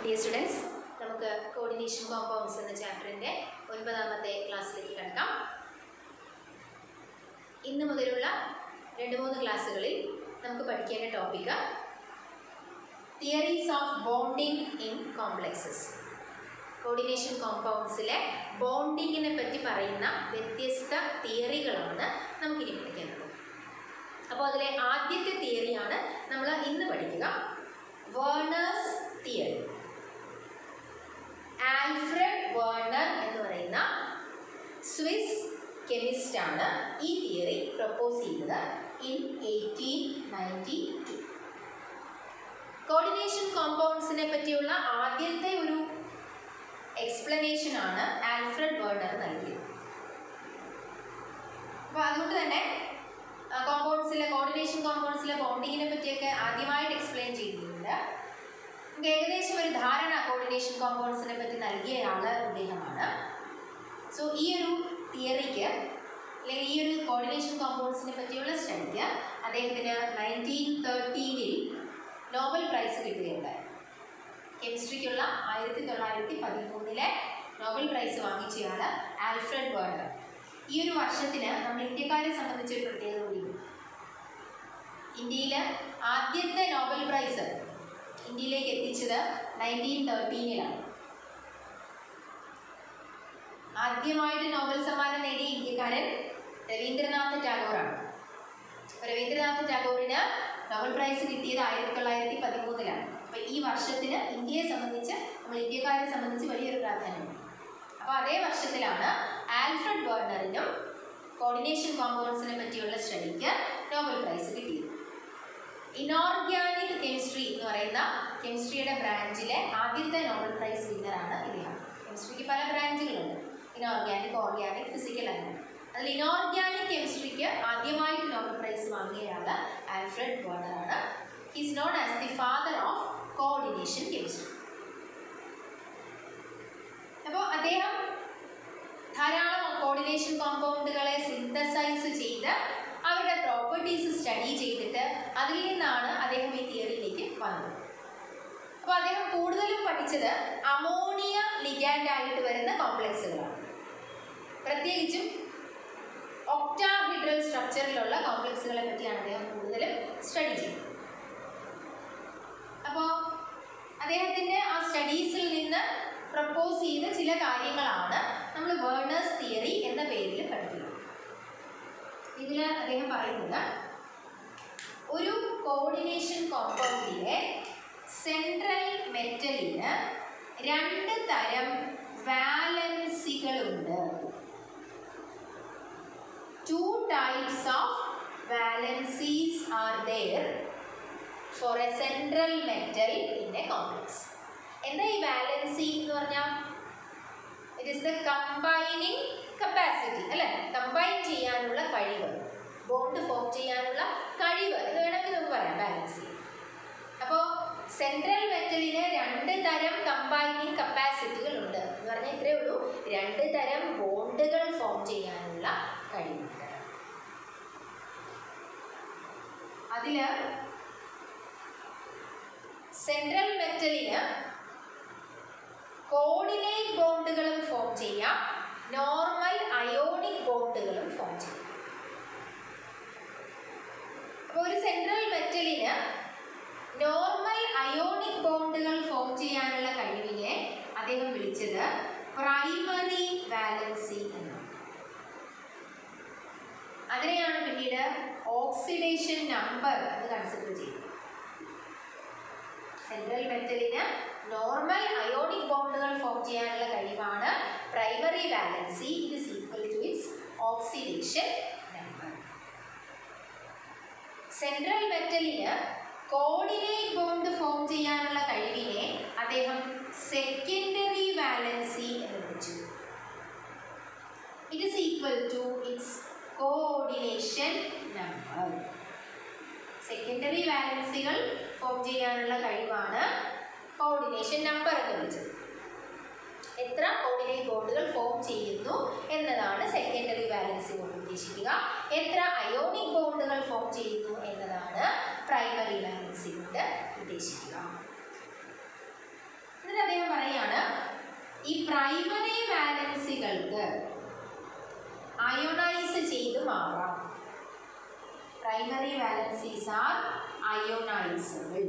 dear students നമുക്ക് coordination compounds എന്ന ചാപ്റ്ററിൻ്റെ ഒൻപതാമത്തെ ക്ലാസ്സിലേക്ക് കിടക്കാം ഇന്ന് മുതലുള്ള രണ്ട് മൂന്ന് ക്ലാസ്സുകളിൽ നമുക്ക് പഠിക്കേണ്ട topic theories of bonding in complexes coordination കോമ്പൗണ്ട്സിലെ ബോണ്ടിങ്ങിനെ പറ്റി പറയുന്ന വ്യത്യസ്ത തിയറികളാണ് നമുക്കിനി പഠിക്കേണ്ടത് അപ്പോൾ അതിലെ ആദ്യത്തെ തിയറിയാണ് നമ്മൾ ഇന്ന് പഠിക്കുക വേർണേഴ്സ് തിയറി ആൽഫ്രഡ് വേർണർ എന്ന് പറയുന്ന സ്വിസ് കെമിസ്റ്റ് ആണ് ഈ തിയറി പ്രപ്പോസ് ചെയ്തത് in eighteen ninety two coordination കോമ്പൗണ്ട്സിനെ പറ്റിയുള്ള ആദ്യത്തെ ഒരു എക്സ്പ്ലനേഷൻ ആണ് ആൽഫ്രഡ് വേർണർ നൽകിയത് അപ്പോൾ അതുകൊണ്ട് തന്നെ കോമ്പൗണ്ട്സിലെ കോർഡിനേഷൻ കോമ്പൗണ്ട്സിലെ ബോണ്ടിങ്ങിനെ പറ്റിയൊക്കെ ആദ്യമായിട്ട് എക്സ്പ്ലെയിൻ ചെയ്തിട്ടുണ്ട് നമുക്ക് ഏകദേശം ഒരു ധാരണ കോർഡിനേഷൻ കോമ്പൗണ്ട്സിനെ പറ്റി നൽകിയ ആൾ അദ്ദേഹമാണ് സോ ഈ ഒരു തിയറിക്ക് അല്ലെങ്കിൽ ഈ ഒരു കോർഡിനേഷൻ കോമ്പൗണ്ട്സിനെ പറ്റിയുള്ള സ്റ്റഡിക്ക് അദ്ദേഹത്തിന് നയൻറ്റീൻ തേർട്ടീനിൽ നോബൽ പ്രൈസ് കിട്ടുകയുണ്ടായി കെമിസ്ട്രിക്കുള്ള ആയിരത്തി തൊള്ളായിരത്തി പതിമൂന്നിലെ നോബൽ പ്രൈസ് വാങ്ങിച്ചയാൾ ആൽഫ്രഡ് വേർണർ ഈ ഒരു വർഷത്തിന് നമ്മൾ ഇന്ത്യക്കാരെ സംബന്ധിച്ച് ഒരു പ്രത്യേകത കൂടിയുണ്ട് ഇന്ത്യയിൽ ആദ്യത്തെ നോബൽ പ്രൈസ് ഇന്ത്യയിലേക്ക് എത്തിച്ചത് നയൻറ്റീൻ തേർട്ടീനിലാണ് ആദ്യമായിട്ട് നോബൽ സമ്മാനം നേടിയ ഇന്ത്യക്കാരൻ രവീന്ദ്രനാഥ് ടാഗോറാണ് അപ്പോൾ രവീന്ദ്രനാഥ് ടാഗോറിന് നോബൽ പ്രൈസ് കിട്ടിയത് ആയിരത്തി തൊള്ളായിരത്തി പതിമൂന്നിലാണ് അപ്പോൾ ഈ വർഷത്തിന് ഇന്ത്യയെ സംബന്ധിച്ച് നമ്മൾ ഇന്ത്യക്കാരെ സംബന്ധിച്ച് വലിയൊരു പ്രാധാന്യമുണ്ട് അപ്പോൾ അതേ വർഷത്തിലാണ് ആൽഫ്രഡ് വേർണറിനും കോർഡിനേഷൻ കോമ്പൗണ്ട്സിനെ പറ്റിയുള്ള സ്റ്റഡിക്ക് നോബൽ പ്രൈസ് കിട്ടിയത് ഇനോർഗാനിക് കെമിസ്ട്രി എന്ന് പറയുന്ന കെമിസ്ട്രിയുടെ ബ്രാഞ്ചിലെ ആദ്യത്തെ നോബൽ പ്രൈസ് വിന്നറാണ് ഇദ്ദേഹം കെമിസ്ട്രിക്ക് പല ബ്രാഞ്ചുകളുണ്ട് ഇനോർഗാനിക് ഓർഗാനിക് ഫിസിക്കൽ അങ്ങനെ അതിൽ ഇനോർഗാനിക് കെമിസ്ട്രിക്ക് ആദ്യമായിട്ട് നോബൽ പ്രൈസ് വാങ്ങിയയാൾ ആൽഫ്രഡ് വേർണറാണ് is known as the father of coordination chemistry അപ്പോൾ അദ്ദേഹം ധാരാളം കോർഡിനേഷൻ കോമ്പൗണ്ടുകളെ സിന്തസൈസ് ചെയ്ത് അവരുടെ പ്രോപ്പർട്ടീസ് സ്റ്റഡി ചെയ്തിട്ട് അതിൽ നിന്നാണ് അദ്ദേഹം ഈ തിയറിയിലേക്ക് വന്നത് അപ്പോൾ അദ്ദേഹം കൂടുതലും പഠിച്ചത് അമോണിയ ലിഗാൻഡ് ആയിട്ട് വരുന്ന കോംപ്ലക്സുകളാണ് പ്രത്യേകിച്ചും ഒക്ടാഹിഡ്രൽ സ്ട്രക്ചറിലുള്ള കോംപ്ലക്സുകളെ പറ്റിയാണ് അദ്ദേഹം കൂടുതലും സ്റ്റഡി ചെയ്തത് അപ്പോൾ അദ്ദേഹത്തിൻ്റെ ആ സ്റ്റഡീസിൽ നിന്ന് പ്രപ്പോസ് ചെയ്ത ചില കാര്യങ്ങളാണ് നമ്മൾ വേർണേഴ്സ് തിയറി എന്ന പേരിൽ പഠിക്കുന്നത് ഇതിൽ അദ്ദേഹം പറയുന്നത് ഒരു കോർഡിനേഷൻ കോമ്പൗണ്ടിലെ സെൻട്രൽ മെറ്റലിന് രണ്ട് തരം വാലൻസികളുണ്ട് two types of valencies are there for a central metal in a complex എന്താ ഈ വാലൻസി എന്ന് പറഞ്ഞാൽ it is the combining capacity അല്ലേ കമ്പൈൻ ചെയ്യാനുള്ള കഴിവ് ബോണ്ട് ഫോം ചെയ്യാനുള്ള കഴിവ് എന്ന് വേണമെങ്കിൽ നമുക്ക് പറയാം ബാലൻസി അപ്പോൾ സെൻട്രൽ മെറ്റലിന് രണ്ട് തരം കമ്പൈനിങ് കപ്പാസിറ്റികൾ ഉണ്ട് എന്ന് പറഞ്ഞാൽ ഇത്രയേ ഉള്ളൂ രണ്ട് തരം ബോണ്ടുകൾ ഫോം ചെയ്യാനുള്ള കഴിവുണ്ട് അതിൽ സെൻട്രൽ മെറ്റലിന് കോർഡിനേറ്റ് ബോണ്ടുകളും ഫോം ചെയ്യാം നോർമൽ അയോണിക് ബോണ്ടുകളും ഫോം ചെയ്യാം അപ്പോൾ ഒരു സെൻട്രൽ മെറ്റലിന് നോർമൽ അയോണിക് ബോണ്ടുകൾ ഫോം ചെയ്യാനുള്ള കഴിവിനെ അദ്ദേഹം വിളിച്ചത് പ്രൈമറി വാലൻസി എന്നാണ് അതിനെയാണ് പിന്നീട് ഓക്സിഡേഷൻ നമ്പർ എന്ന് കൺസിഡർ ചെയ്യുന്നത് സെൻട്രൽ മെറ്റലിന് നോർമൽ അയോണിക് ബോണ്ടുകൾ ഫോം ചെയ്യാനുള്ള കഴിവാണ് പ്രൈമറി വാലൻസി ഇത് is equal to its oxidation number central മെറ്റലിന് കോർഡിനേറ്റ് ബോണ്ട് ഫോം ചെയ്യാനുള്ള കഴിവിനെ അദ്ദേഹം സെക്കൻഡറി വാലൻസി എന്ന് വിളിച്ചു it is equal to it's coordination number secondary വാലൻസികൾ ഫോം ചെയ്യാനുള്ള കഴിവാണ് കോർഡിനേഷൻ നമ്പർ എന്ന് വിളിച്ചത് എത്ര കോർഡിനേറ്റ് ബോണ്ടുകൾ ഫോം ചെയ്യുന്നു എന്നതാണ് സെക്കൻഡറി വാലൻസി കൊണ്ട് ഉദ്ദേശിക്കുക എത്ര അയോണിക് ബോണ്ടുകൾ ഫോം ചെയ്യുന്നു എന്നതാണ് പ്രൈമറി വാലൻസി കൊണ്ട് ഉദ്ദേശിക്കുക എന്നിട്ട് ഈ പ്രൈമറി വാലൻസികൾക്ക് അയോണൈസ് ചെയ്ത് മാറാം primary valencies are ionisable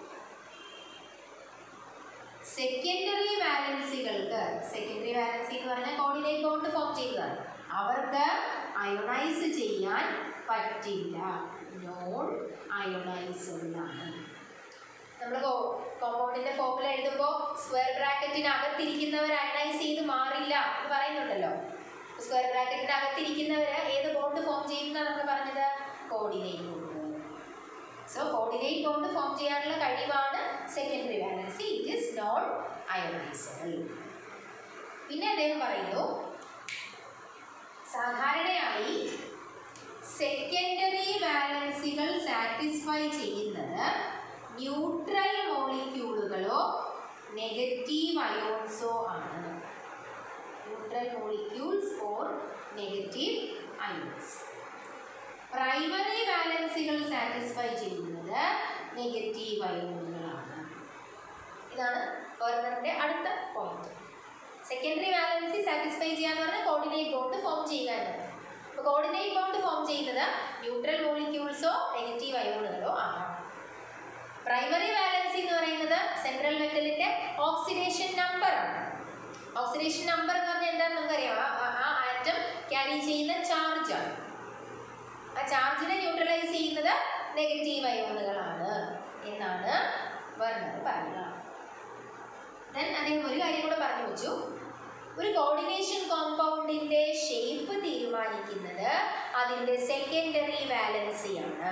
secondary വാലൻസികൾക്ക് സെക്കൻഡറി വാലൻസി എന്ന് പറഞ്ഞാൽ കോർഡിനേറ്റ് ബോണ്ട് ഫോം ചെയ്തതാണ് അവർക്ക് അയോണൈസ് ചെയ്യാൻ പറ്റില്ല നോൺ അയോണൈസബിൾ ആണ് നമ്മൾ കോമ്പൗണ്ടിന്റെ ഫോമുല എഴുതുമ്പോൾ സ്ക്വയർ ബ്രാക്കറ്റിന് അകത്തിരിക്കുന്നവർ അയണൈസ് ചെയ്ത് മാറില്ല എന്ന് പറയുന്നുണ്ടല്ലോ സ്ക്വയർ ബ്രാക്കറ്റിന്റെ അകത്തിരിക്കുന്നവർ ഏത് ബോണ്ട് ഫോം ചെയ്യുന്ന നമ്മൾ പറഞ്ഞത് coordinate bond so coordinate bond form ചെയ്യാനുള്ള കഴിവാണ് secondary valency it is non ionisable പിന്നെ അദ്ദേഹം പറയുന്നു സാധാരണയായി സെക്കൻഡറി വാലൻസികൾ സാറ്റിസ്ഫൈ ചെയ്യുന്നത് ന്യൂട്രൽ മോളിക്യൂളുകളോ നെഗറ്റീവ് അയോൺസോ ആണ് neutral molecules or negative ions primary വാലൻസികൾ സാറ്റിസ്ഫൈ ചെയ്യുന്നത് നെഗറ്റീവ് അയോണുകളാണ് ഇതാണ് ഗവർണറിന്റെ അടുത്ത പോയിന്റ് സെക്കൻഡറി വാലൻസി സാറ്റിസ്ഫൈ ചെയ്യാന്ന് പറഞ്ഞാൽ കോർഡിനേറ്റ് ബോണ്ട് ഫോം ചെയ്യുക എന്നാണ് അപ്പോൾ കോർഡിനേറ്റ് ബോണ്ട് ഫോം ചെയ്യുന്നത് ന്യൂട്രൽ മോളിക്യൂൾസോ നെഗറ്റീവ് അയോണുകളോ ആകാം പ്രൈമറി വാലൻസി എന്ന് പറയുന്നത് സെൻട്രൽ മെറ്റലിന്റെ ഓക്സിഡേഷൻ നമ്പർ ആണ് ഓക്സിഡേഷൻ നമ്പർ എന്ന് പറഞ്ഞാൽ എന്താണെന്ന് നമുക്കറിയാം ആ- ആ- ആ ആറ്റം ക്യാരി ചെയ്യുന്ന ചാർജ് ആണ് ആ ചാർജിനെ ന്യൂട്രലൈസ് ചെയ്യുന്നത് നെഗറ്റീവ് അയോണുകളാണ് എന്നാണ് വർണ്ണർ പറയുക ദെൻ അദ്ദേഹം ഒരു കാര്യം കൂടെ പറഞ്ഞു വെച്ചു ഒരു കോർഡിനേഷൻ കോമ്പൗണ്ടിന്റെ ഷേപ്പ് തീരുമാനിക്കുന്നത് അതിന്റെ സെക്കൻഡറി വാലൻസിയാണ്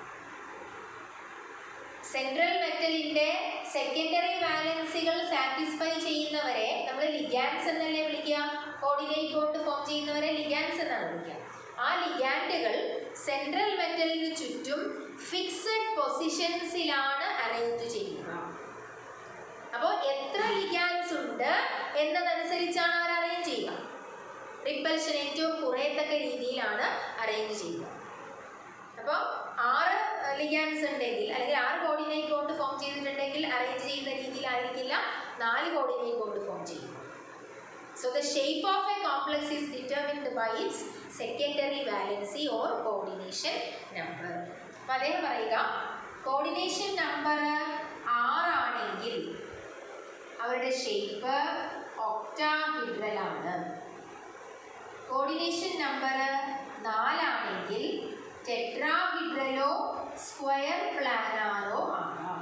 സെൻട്രൽ മെറ്റലിന്റെ സെക്കൻഡറി വാലൻസികൾ സാറ്റിസ്ഫൈ ചെയ്യുന്നവരെ നമ്മൾ ലിഗാൻസ് എന്നല്ലേ വിളിക്കുക കോർഡിനേറ്റ് ബോണ്ട് ഫോം ചെയ്യുന്നവരെ ലിഗാൻസ് എന്നാണ് വിളിക്കുക ആ ലിഗാൻഡുകൾ സെൻട്രൽ മെറ്റലിന് ചുറ്റും ഫിക്സഡ് പൊസിഷൻസിലാണ് അറേഞ്ച് ചെയ്യുക അപ്പോൾ എത്ര ലിഗാൻസ് ഉണ്ട് എന്നതനുസരിച്ചാണ് അവർ അറേഞ്ച് ചെയ്യുക റിപ്പൽഷൻ ഏറ്റവും കുറയത്തക്ക രീതിയിലാണ് അറേഞ്ച് ചെയ്യുക അപ്പോൾ ആറ് ലിഗാൻസ് ഉണ്ടെങ്കിൽ അല്ലെങ്കിൽ ആറ് കോർഡിനേറ്റ് ബോണ്ട് ഫോം ചെയ്തിട്ടുണ്ടെങ്കിൽ അറേഞ്ച് ചെയ്യുന്ന രീതിയിലായിരിക്കില്ല നാല് കോർഡിനേറ്റ് ബോണ്ട് ഫോം ചെയ്യും so the shape of a complex is determined by its secondary valency or coordination number അപ്പോൾ അദ്ദേഹം പറയുക കോർഡിനേഷൻ നമ്പർ ആറാണെങ്കിൽ അവരുടെ ഷേപ്പ് ഒക്ടാഹിഡ്രലാണ് കോർഡിനേഷൻ നമ്പർ നാലാണെങ്കിൽ ടെട്രാഹിഡ്രലോ സ്ക്വയർ പ്ലാനാറോ ആകാം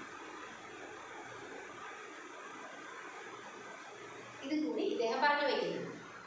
ഇത് കൂടി ഇദ്ദേഹം പറഞ്ഞു വയ്ക്കുന്നു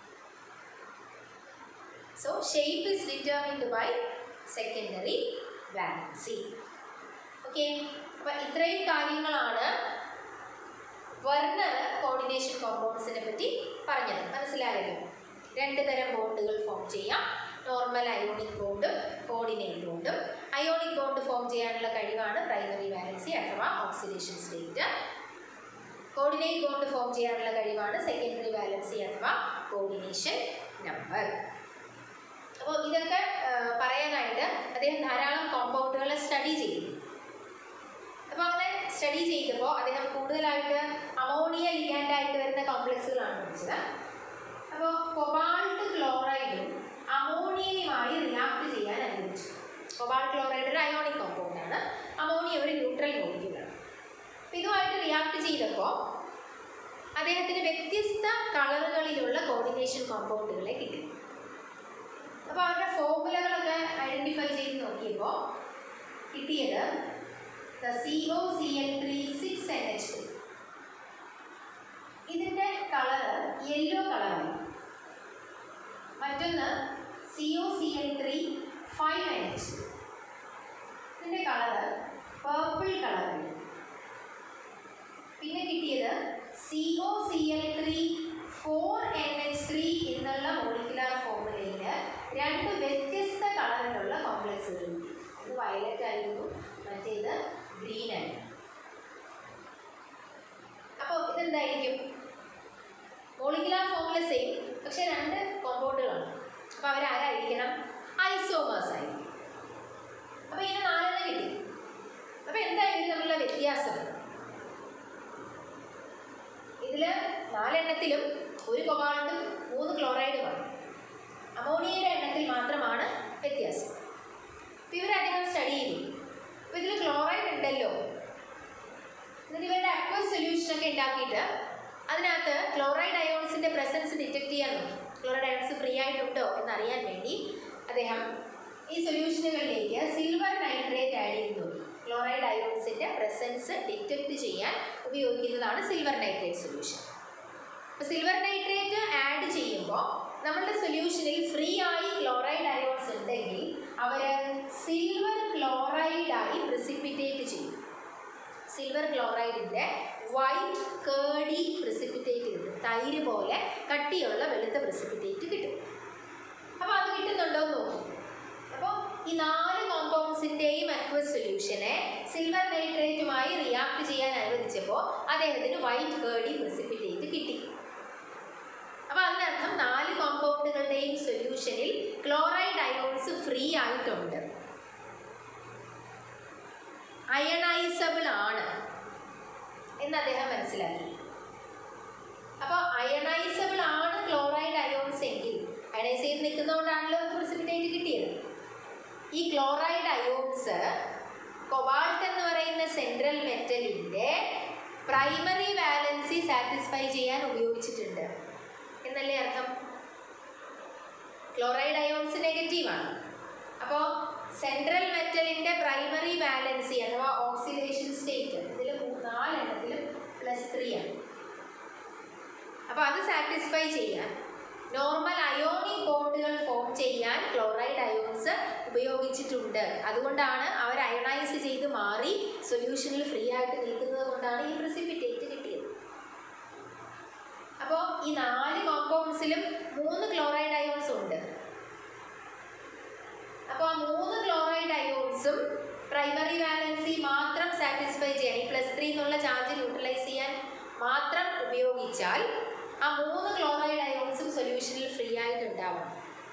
so shape is determined by secondary valency okay അപ്പം ഇത്രയും കാര്യങ്ങളാണ് വർണ്ണർ കോർഡിനേഷൻ കോമ്പൗണ്ട്സിനെ പറ്റി പറഞ്ഞത് മനസ്സിലായല്ലോ രണ്ട് തരം ബോണ്ടുകൾ ഫോം ചെയ്യാം നോർമൽ അയോണിക് ബോണ്ടും കോർഡിനേറ്റ് ബോണ്ടും അയോണിക് ബോണ്ട് ഫോം ചെയ്യാനുള്ള കഴിവാണ് പ്രൈമറി വാലൻസി അഥവാ oxidation state coordinate bond form ചെയ്യാനുള്ള കഴിവാണ് സെക്കൻഡറി വാലൻസി അഥവാ കോർഡിനേഷൻ നമ്പർ അപ്പോൾ ഇതൊക്കെ ആ, പറയാനായിട്ട് അദ്ദേഹം ധാരാളം കോമ്പൗണ്ടുകളെ സ്റ്റഡി ചെയ്തു അപ്പോൾ അങ്ങനെ സ്റ്റഡി ചെയ്തപ്പോൾ അദ്ദേഹം കൂടുതലായിട്ട് അമോണിയ ലിഗാൻഡായിട്ട് വരുന്ന കോംപ്ലക്സുകളാണ് പഠിച്ചത് അപ്പോൾ കൊബാൾട്ട് ക്ലോറൈഡും അമോണിയയുമായി റിയാക്ട് ചെയ്യാൻ അനുവദിച്ചു കൊബാൾട്ട് ക്ലോറൈഡ് ഒരു അയോണിക് കോമ്പൗണ്ടാണ് അമോണിയ ഒരു ന്യൂട്രൽ മോളിക്യൂളാണ് അപ്പോൾ ഇതുമായിട്ട് റിയാക്ട് ചെയ്തപ്പോൾ അദ്ദേഹത്തിന് വ്യത്യസ്ത കളറുകളിലുള്ള കോർഡിനേഷൻ കോമ്പൗണ്ടുകളെ കിട്ടി അപ്പോൾ അവരുടെ ഫോർമുലകളൊക്കെ ഐഡൻറ്റിഫൈ ചെയ്ത് നോക്കിയപ്പോൾ കിട്ടിയത് the C O C L three six N H three ഇതിൻ്റെ കളറ് യെല്ലോ കളറായി മറ്റൊന്ന് C O C L three five N H ഇതിൻ്റെ കളറ് പേർപ്പിൾ കളറായി പിന്നെ കിട്ടിയത് C O C L three four N H three എന്നുള്ള molecular ഫോർമുലയിൽ രണ്ട് വ്യത്യസ്ത കളറിലുള്ള കോംപ്ലക്സുകൾ കിട്ടി ഇത് വയലറ്റ് ആയിരുന്നു മറ്റേത് ഗ്രീൻ ആയിരുന്നു അപ്പോൾ ഇതെന്തായിരിക്കും മോളിക്കുലാർ ഫോർമുല സെയിം പക്ഷേ രണ്ട് കോമ്പൗണ്ടുകളാണ് അപ്പോൾ അവരാരായിരിക്കണം ഐസോമേഴ്സ് ആയിരിക്കും അപ്പോൾ ഇതിന് നാലെണ്ണം കിട്ടി അപ്പോൾ എന്തായിരിക്കും തമ്മിലുള്ള വ്യത്യാസം ഇതിൽ നാലെണ്ണത്തിലും ഒരു കൊബാൾട്ടും മൂന്ന് ക്ലോറൈഡുമാണ് അമോണിയയുടെ എണ്ണത്തിൽ മാത്രമാണ് വ്യത്യാസം അപ്പോൾ ഇവർ അധികം സ്റ്റഡി ചെയ്തു അപ്പോൾ ഇതിൽ ക്ലോറൈഡ് ഉണ്ടല്ലോ എന്നിട്ട് ഇവരുടെ അക്വസ് സൊല്യൂഷൻ ഒക്കെ ഉണ്ടാക്കിയിട്ട് അതിനകത്ത് ക്ലോറൈഡ് അയോൺസിന്റെ പ്രസൻസ് ഡിറ്റക്ട് ചെയ്യാൻ നോക്കി ക്ലോറൈഡ് അയോൺസ് ഫ്രീ ആയിട്ടുണ്ടോ എന്നറിയാൻ വേണ്ടി അദ്ദേഹം ഈ സൊല്യൂഷനുകളിലേക്ക് സിൽവർ നൈട്രേറ്റ് ആഡ് ചെയ്ത് നോക്കി ക്ലോറൈഡ് അയോൺസിന്റെ പ്രസൻസ് ഡിറ്റക്ട് ചെയ്യാൻ ഉപയോഗിക്കുന്നതാണ് സിൽവർ നൈട്രേറ്റ് സൊല്യൂഷൻ അപ്പോൾ സിൽവർ നൈട്രേറ്റ് ആഡ് ചെയ്യുമ്പോൾ നമ്മളുടെ സൊല്യൂഷനിൽ ഫ്രീ ആയി ക്ലോറൈഡ് അയോൺസ് ഉണ്ടെങ്കിൽ അവർ സിൽവർ ക്ലോറൈഡായി പ്രിസിപ്പിറ്റേറ്റ് ചെയ്യും സിൽവർ ക്ലോറൈഡിൻ്റെ വൈറ്റ് കേർഡി പ്രിസിപ്പിറ്റേറ്റ് കിട്ടും തൈര് പോലെ കട്ടിയുള്ള വെളുത്ത പ്രിസിപ്പിറ്റേറ്റ് കിട്ടും അപ്പോൾ അത് കിട്ടുന്നുണ്ടോ എന്ന് നോക്കും അപ്പോൾ ഈ നാല് കോമ്പൗണ്ട്സിൻ്റെയും അക്വസ് സൊല്യൂഷനെ സിൽവർ നൈട്രേറ്റുമായി റിയാക്ട് ചെയ്യാൻ അനുവദിച്ചപ്പോൾ അദ്ദേഹത്തിന് വൈറ്റ് കേർഡി പ്രിസിപ്പിറ്റേറ്റ് കിട്ടി അപ്പോൾ അതിനർത്ഥം നാല് കോമ്പൗണ്ടുകളുടെയും സൊല്യൂഷനിൽ ക്ലോറൈഡ് അയോൺസ് ഫ്രീ ആയിട്ടുണ്ട് അയണൈസബിൾ ആണ് എന്ന് അദ്ദേഹം മനസ്സിലാക്കി അപ്പോൾ അയണൈസബിൾ ആണ് ക്ലോറൈഡ് അയോൺസ് എങ്കിൽ അയണൈസ് ചെയ്ത് നിൽക്കുന്നതുകൊണ്ടാണല്ലോ പ്രിസിപ്പിറ്റേറ്റ് കിട്ടിയത് ഈ ക്ലോറൈഡ് അയോൺസ് കൊബാൾട്ട് എന്ന് പറയുന്ന സെൻട്രൽ മെറ്റലിൻ്റെ പ്രൈമറി വാലൻസി സാറ്റിസ്ഫൈ ചെയ്യാൻ ഉപയോഗിച്ചിട്ടുണ്ട് എന്നല്ലേ അർത്ഥം ക്ലോറൈഡ് അയോൺസ് നെഗറ്റീവാണ് അപ്പോൾ സെൻട്രൽ മെറ്റലിൻ്റെ പ്രൈമറി വാലൻസി അഥവാ ഓക്സിഡേഷൻ സ്റ്റേറ്റ് ഇതിൽ നാലെണ്ണത്തിലും പ്ലസ് ത്രീ ആണ് അപ്പോൾ അത് സാറ്റിസ്ഫൈ ചെയ്യാൻ നോർമൽ അയോണിക് ബോണ്ടുകൾ ഫോം ചെയ്യാൻ ക്ലോറൈഡ് അയോൺസ് ഉപയോഗിച്ചിട്ടുണ്ട് അതുകൊണ്ടാണ് അവർ അയണൈസ് ചെയ്ത് മാറി സൊല്യൂഷനിൽ ഫ്രീ ആയിട്ട് നിൽക്കുന്നത് കൊണ്ടാണ് ഈ പ്രസിപ്പിറ്റേറ്റ് കിട്ടിയത് അപ്പോൾ ഈ നാല് കോമ്പൗണ്ട്സിലും മൂന്ന് ക്ലോറൈഡ് അയോൺസ് ഉണ്ട് അപ്പോൾ ആ മൂന്ന് ക്ലോറൈഡ് അയോൺസും പ്രൈമറി വാലൻസി മാത്രം സാറ്റിസ്ഫൈ ചെയ്യാൻ ഈ പ്ലസ് ത്രീ എന്നുള്ള ചാർജ് യൂട്ടിലൈസ് ചെയ്യാൻ മാത്രം ഉപയോഗിച്ചാൽ ആ മൂന്ന് ക്ലോറൈഡ് അയോൺസും സൊല്യൂഷനിൽ ഫ്രീ ആയിട്ടുണ്ടാവണം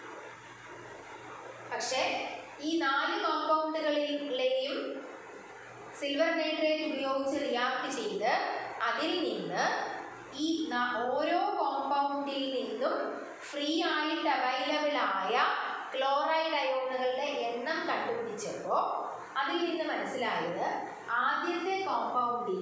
പക്ഷേ ഈ നാല് കോമ്പൗണ്ടുകളിലെയും സിൽവർ നൈട്രേറ്റ് ഉപയോഗിച്ച് റിയാക്ട് ചെയ്ത് അതിൽ നിന്ന് ഈ ന- ഓരോ കോമ്പൗണ്ടിൽ നിന്നും ഫ്രീ ആയിട്ട് അവൈലബിൾ ആയ ക്ലോറൈഡ് അയോണുകളുടെ എണ്ണം കണ്ടുപിടിച്ചപ്പോൾ അതിൽ നിന്ന് മനസ്സിലായത് ആദ്യത്തെ കോമ്പൗണ്ടിൽ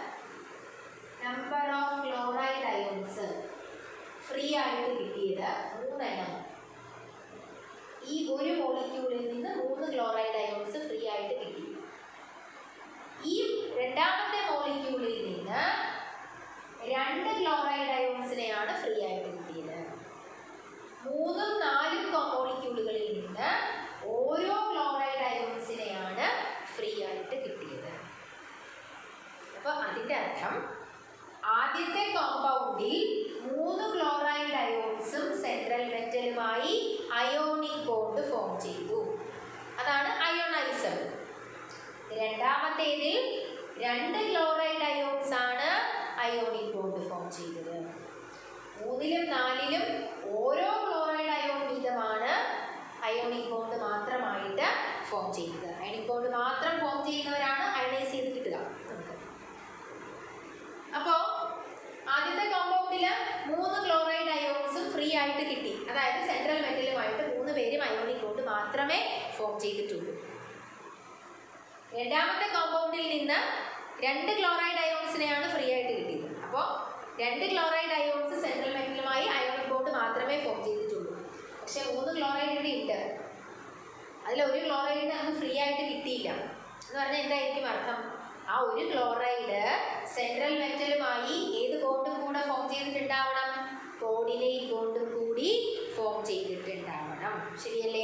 number of chloride ions free ആയിട്ട് കിട്ടിയത് മൂന്നെണ്ണം ഈ ഒരു മോളിക്യൂളിൽ നിന്ന് മൂന്ന് ക്ലോറൈഡ് അയോൺസ് ഫ്രീ ആയിട്ട് കിട്ടി ഈ രണ്ടാമത്തെ മോളിക്യൂളിൽ നിന്ന് രണ്ട് ക്ലോറൈഡ് അയോൺസിനെയാണ് ഫ്രീ ആയിട്ട് കിട്ടിയത് മൂന്നും നാലും മോളിക്യൂളുകളിൽ നിന്ന് ഓരോ ക്ലോറൈഡ് അയോൺസിനെയാണ് ഫ്രീ ആയിട്ട് കിട്ടിയത് അപ്പോൾ അതിൻ്റെ അർത്ഥം ആദ്യത്തെ കോമ്പൗണ്ടിൽ മൂന്ന് ക്ലോറൈഡ് അയോൺസും സെൻട്രൽ മെറ്റലുമായി അയോണിക് ബോണ്ട് ഫോം ചെയ്തു അതാണ് അയോണൈസബിൾ രണ്ടാമത്തേതിൽ രണ്ട് ക്ലോറൈഡ് അയോൺസ് ആണ് അയോണിക് ബോണ്ട് ഫോം ചെയ്തത് മൂന്നിലും നാലിലും ഓരോ ക്ലോറൈഡ് അയോൺ വീതമാണ് അയോണിക് ബോണ്ട് മാത്രമായിട്ട് ഫോം ചെയ്യുന്നത് അയോണിക് ബോണ്ട് മാത്രം ഫോം ചെയ്യുന്നവരാണ് അയണൈസ് ചെയ്ത് കിട്ടുക നമുക്ക് അപ്പോൾ ആദ്യത്തെ കോമ്പൗണ്ടിൽ മൂന്ന് ക്ലോറൈഡ് അയോൺസും ഫ്രീ ആയിട്ട് കിട്ടി അതായത് സെൻട്രൽ മെറ്റലുമായിട്ട് മൂന്ന് പേരും അയോണിക് ബോണ്ട് മാത്രമേ ഫോം ചെയ്തിട്ടുള്ളൂ രണ്ടാമത്തെ കോമ്പൗണ്ടിൽ നിന്ന് രണ്ട് ക്ലോറൈഡ് അയോൺസിനെയാണ് ഫ്രീ ആയിട്ട് കിട്ടിയത് അപ്പോൾ രണ്ട് ക്ലോറൈഡ് അയോൺസ് സെൻട്രൽ മെറ്റലുമായി അയോണിക് ബോണ്ട് മാത്രമേ ഫോം ചെയ്തിട്ടുള്ളൂ പക്ഷേ മൂന്ന് ക്ലോറൈഡ് ഇവിടെ ഉണ്ട് അതിൽ ഒരു ക്ലോറൈഡിന് നമുക്ക് ഫ്രീ ആയിട്ട് കിട്ടിയില്ല എന്ന് പറഞ്ഞാൽ എന്തായിരിക്കും അർത്ഥം ആ ഒരു ക്ലോറൈഡ് സെൻട്രൽ മെറ്റലുമായി ഏത് ബോണ്ടും കൂടെ ഫോം ചെയ്തിട്ടുണ്ടാവണം കോർഡിനേറ്റ് ബോണ്ടും കൂടി ഫോം ചെയ്തിട്ടുണ്ടാവണം ശരിയല്ലേ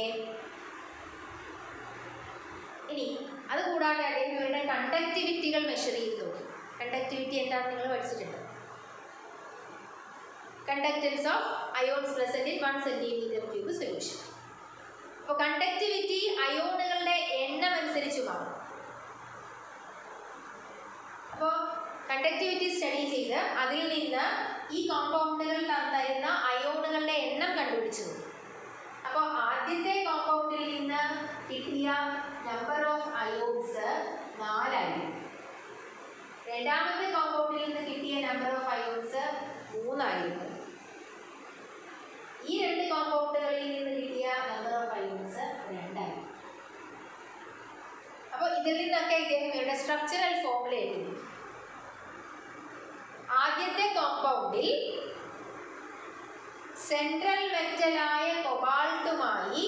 ഇനി അത് കൂടാതെ അദ്ദേഹം ഇവരുടെ കണ്ടക്ടിവിറ്റികൾ മെഷർ ചെയ്ത് നോക്കി കണ്ടക്ടിവിറ്റി എന്താണെന്ന് നിങ്ങൾ പഠിച്ചിട്ടുണ്ട് conductance of ions present in one centimetre cube solution അപ്പോൾ കണ്ടക്ടിവിറ്റി അയോണുകളുടെ എണ്ണം അനുസരിച്ച് മാറും അപ്പോൾ കണ്ടക്ടിവിറ്റി സ്റ്റഡി ചെയ്ത് അതിൽ നിന്ന് ഈ കോമ്പൗണ്ടുകൾ തരുന്ന അയോണുകളുടെ എണ്ണം കണ്ടുപിടിച്ചു നോക്കി അപ്പോൾ ആദ്യത്തെ കോമ്പൗണ്ടിൽ നിന്ന് കിട്ടിയ നമ്പർ ഓഫ് അയോൺസ് നാലായിരുന്നു രണ്ടാമത്തെ കോമ്പൗണ്ടിൽ നിന്ന് കിട്ടിയ നമ്പർ ഓഫ് അയോൺസ് മൂന്ന് സ്ട്രക്ചറൽ ഫോർമുല എഴുതി ആദ്യത്തെ കോമ്പൗണ്ടിൽ സെൻട്രൽ മെറ്റലായ കൊബാൾട്ടുമായി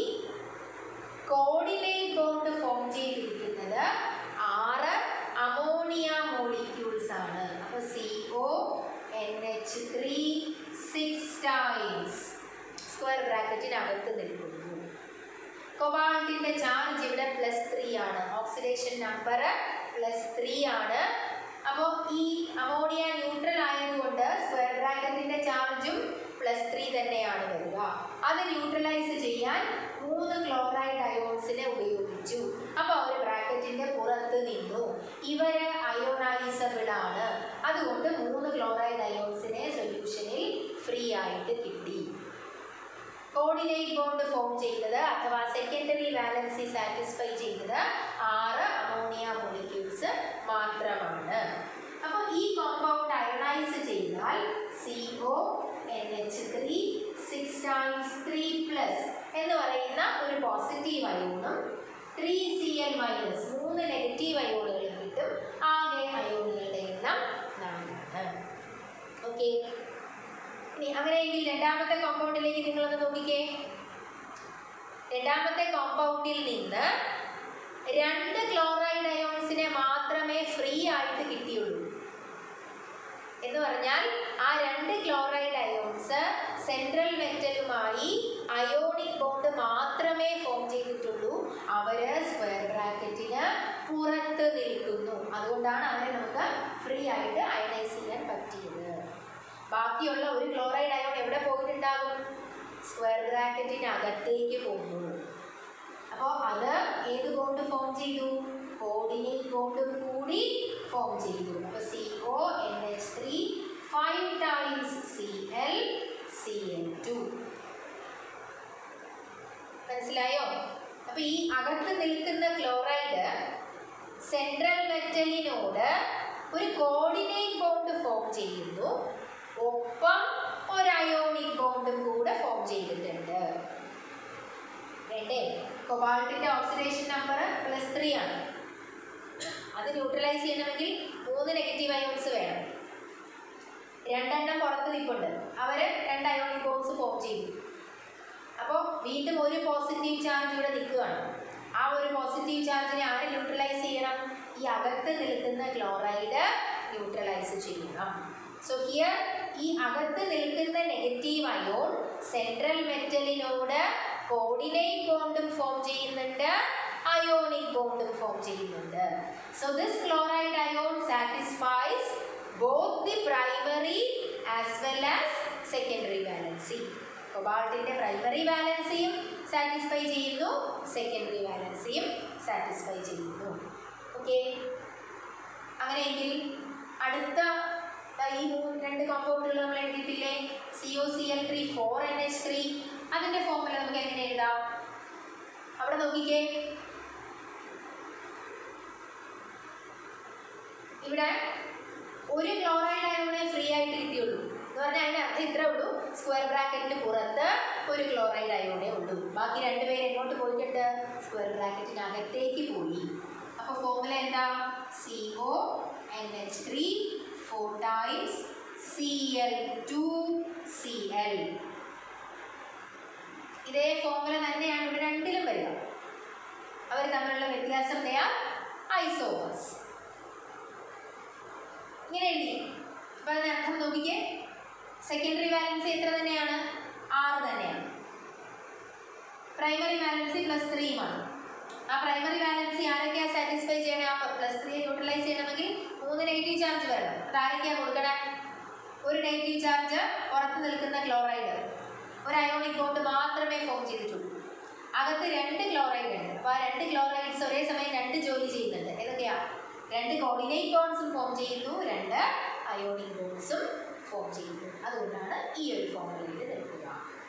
കോർഡിനേറ്റ് ബോണ്ട് ഫോം ചെയ്തിരിക്കുന്നത് ആറ് അമോണിയ മോളിക്യൂൾസ് ആണ് അപ്പോൾ C O N H three six times square ബ്രാക്കറ്റിനകത്ത് നിൽക്കുന്നു കൊബാൾട്ടിന്റെ ചാർജ് ഇവിടെ പ്ലസ് ത്രീ ആണ് ഓക്സിഡേഷൻ നമ്പർ പ്ലസ് ത്രീ ആണ് അപ്പോൾ ഈ അമോണിയ ന്യൂട്രൽ ആയതുകൊണ്ട് സ്ക്വയർ ബ്രാക്കറ്റിന്റെ ചാർജും പ്ലസ് ത്രീ തന്നെയാണ് വരിക അത് ന്യൂട്രലൈസ് ചെയ്യാൻ മൂന്ന് ക്ലോറൈഡ് അയോൺസിനെ ഉപയോഗിച്ചു അപ്പോൾ അവർ ബ്രാക്കറ്റിന്റെ പുറത്ത് നിന്നു ഇവര് അയോണൈസബിൾ ആണ് അതുകൊണ്ട് മൂന്ന് ക്ലോറൈഡ് അയോൺസിനെ സൊല്യൂഷനിൽ ഫ്രീ ആയിട്ട് കിട്ടി കോർഡിനേറ്റ് ബോണ്ട് ഫോം ചെയ്തത് അഥവാ സെക്കൻഡറി വാലൻസി സാറ്റിസ്ഫൈ ചെയ്തത് ആറ് അമോണിയ മോളിക്യൂൾസ് മാത്രമാണ് അപ്പോൾ ഈ കോമ്പൗണ്ട് അയണൈസ് ചെയ്താൽ C O N H three six times three plus എന്ന് പറയുന്ന ഒരു പോസിറ്റീവ് അയോണും ത്രീ സി എൽ മൈനസ് മൂന്ന് നെഗറ്റീവ് അയോണുകളും കിട്ടും ആകെ അയോണുകളുടെ എണ്ണം നാലാണ് ഓക്കെ ഇനി അങ്ങനെയെങ്കിൽ രണ്ടാമത്തെ കോമ്പൗണ്ടിലേക്ക് നിങ്ങളൊന്ന് നോക്കിക്കേ രണ്ടാമത്തെ കോമ്പൗണ്ടിൽ നിന്ന് രണ്ട് ക്ലോറൈഡ് അയോൺസിനെ മാത്രമേ ഫ്രീ ആയിട്ട് കിട്ടിയുള്ളൂ എന്ന് പറഞ്ഞാൽ ആ രണ്ട് ക്ലോറൈഡ് അയോൺസ് സെൻട്രൽ മെറ്റലുമായി അയോണിക് ബോണ്ട് മാത്രമേ ഫോം ചെയ്തിട്ടുള്ളൂ അവര് സ്ക്വയർ ബ്രാക്കറ്റിന് പുറത്ത് നിൽക്കുന്നു അതുകൊണ്ടാണ് അവരെ നമുക്ക് ഫ്രീ ആയിട്ട് അയണൈസ് ചെയ്യാൻ പറ്റിയത് ബാക്കിയുള്ള ഒരു ക്ലോറൈഡ് അയോൺ എവിടെ പോയിട്ടുണ്ടാകും സ്ക്വയർ ബ്രാക്കറ്റിനകത്തേക്ക് പോകുന്നു അപ്പോൾ അത് ഏത് ബോണ്ട് ഫോം ചെയ്തു കോർഡിനേറ്റ് ബോണ്ടും കൂടി ഫോം ചെയ്തു അപ്പോൾ C O N H three five times C L C L two മനസ്സിലായോ അപ്പോൾ ഈ അകത്ത് നിൽക്കുന്ന ക്ലോറൈഡ് സെൻട്രൽ മെറ്റലിനോട് ഒരു കോർഡിനേറ്റ് ബോണ്ട് ഫോം ചെയ്യുന്നു ഒപ്പം ഒരു അയോണിക് ബോണ്ടും കൂടെ ഫോം ചെയ്തിട്ടുണ്ട് വേണ്ടേ കൊബാൾട്ടിന്റെ ഓക്സിഡേഷൻ നമ്പർ പ്ലസ് ത്രീ ആണ് അത് ന്യൂട്രലൈസ് ചെയ്യണമെങ്കിൽ മൂന്ന് നെഗറ്റീവ് അയോൺസ് വേണം രണ്ടെണ്ണം പുറത്ത് നിൽപ്പുണ്ട് അവർ രണ്ട് അയോണിക് ബോൺസ് ഫോം ചെയ്തു അപ്പോൾ വീണ്ടും ഒരു പോസിറ്റീവ് ചാർജ് ഇവിടെ നിൽക്കുകയാണ് ആ ഒരു പോസിറ്റീവ് ചാർജിനെ ആര് ന്യൂട്രലൈസ് ചെയ്യണം ഈ അകത്ത് നിൽക്കുന്ന ക്ലോറൈഡ് ന്യൂട്രലൈസ് ചെയ്യണം സോ ഹിയർ ഈ അകത്ത് നിൽക്കുന്ന നെഗറ്റീവ് അയോൺ സെൻട്രൽ മെറ്റലിനോട് കോർഡിനേറ്റ് ബോണ്ടും ഫോം ചെയ്യുന്നുണ്ട് അയോണിക് ബോണ്ടും ഫോം ചെയ്യുന്നുണ്ട് so this chloride ion satisfies both the primary as well as secondary valency കൊബാൾട്ടിന്റെ പ്രൈമറി വാലൻസിയും സാറ്റിസ്ഫൈ ചെയ്യുന്നു സെക്കൻഡറി വാലൻസിയും സാറ്റിസ്ഫൈ ചെയ്യുന്നു ഓക്കെ അങ്ങനെയെങ്കിൽ അടുത്ത ദാ ഈ മൂന്ന് രണ്ട് കോമ്പൗണ്ടുകൾ നമ്മൾ എഴുതിയിട്ടില്ലേ C O C L three four N H three അതിൻ്റെ ഫോർമുല നമുക്ക് എങ്ങനെ എഴുതാം അവിടെ നോക്കിക്കേ ഇവിടെ ഒരു ക്ലോറൈഡ് അയോണെ ഫ്രീ ആയിട്ട് കിട്ടിയുള്ളൂ എന്ന് പറഞ്ഞാൽ അതിന് അർത്ഥം ഇത്രേ ഉള്ളൂ സ്ക്വയർ ബ്രാക്കറ്റിന് പുറത്ത് ഒരു ക്ലോറൈഡ് അയോണേ ഉള്ളൂ ബാക്കി രണ്ടുപേര് എങ്ങോട്ട് പോയിട്ടുണ്ട് സ്ക്വയർ ബ്രാക്കറ്റിനകത്തേക്ക് പോയി അപ്പോൾ ഫോർമുല എന്താ C O N H three four times C L two C L ഇതേ ഫോർമുല തന്നെയാണ് ഇവിടെ രണ്ടിലും വരിക അവർ തമ്മിലുള്ള വ്യത്യാസം ദയാ ഐസോമേഴ്സ് ഇങ്ങനെ എഴുതി അപ്പോൾ അതിനർത്ഥം നോക്കിക്കേ സെക്കൻഡറി വാലൻസി എത്ര തന്നെയാണ് ആറ് തന്നെയാണ് പ്രൈമറി വാലൻസി പ്ലസ് ത്രീയുമാണ് ആ പ്രൈമറി വാലൻസി ആരൊക്കെയാണ് സാറ്റിസ്ഫൈ ചെയ്യണേ ആ പ്ലസ് ത്രീ ന്യൂട്രലൈസ് ചെയ്യണമെങ്കിൽ മൂന്ന് നെഗറ്റീവ് ചാർജ് വരണം അത് ആരൊക്കെയാണ് കൊടുക്കണേ ഒരു നെഗറ്റീവ് ചാർജ് പുറത്ത് നിൽക്കുന്ന ക്ലോറൈഡ് ഒരു അയോണിക് ബോണ്ട് മാത്രമേ ഫോം ചെയ്തിട്ടുള്ളൂ അകത്ത് രണ്ട് ക്ലോറൈഡ് ഉണ്ട് അപ്പോൾ ആ രണ്ട് ക്ലോറൈഡ്സ് ഒരേ സമയം രണ്ട് ജോലി ചെയ്യുന്നുണ്ട് ഏതൊക്കെയാ രണ്ട് കോർഡിനേറ്റ് ബോൺസും ഫോം ചെയ്യുന്നു രണ്ട് അയോണിക് ബോൺസും ഫോം ചെയ്യുന്നു അതുകൊണ്ടാണ് ഈ ഒരു ഫോർമുലയിൽ നിൽക്കുക